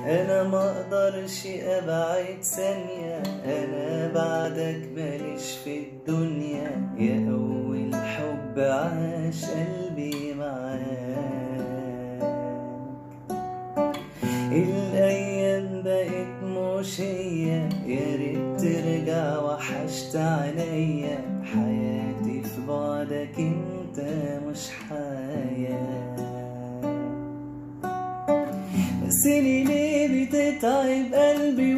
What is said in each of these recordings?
انا ما اقدرش ابعد ثانية انا بعدك ماليش في الدنيا يا اول حب عاش قلبي معاك الايام بقت مش هي يا ريت ترجع وحشت عليا حياتي في بعدك انت مش حياه نسيني ليه بتتعب قلبي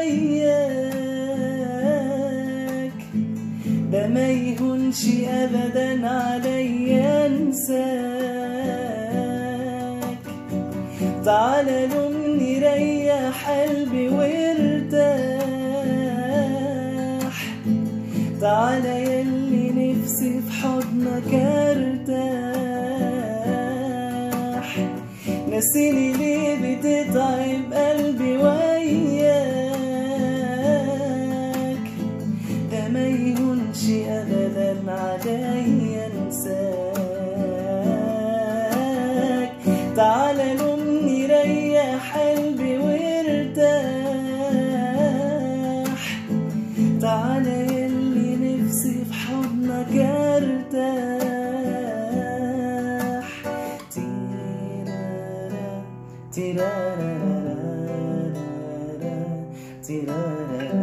وياك ده ما يهونش ابدا عليا انساك تعالى لومني ريح قلبي وارتاح تعالى يلي نفسي في حضنك ارتاح نسيني ليه بتتعب قلبي وياك ده ما يهونش ابدا عليا انساك تعالى لومني ريح قلبي وارتاح تعالى يلي نفسي في حضنك ارتاح تيرارا تيرارا تيرارا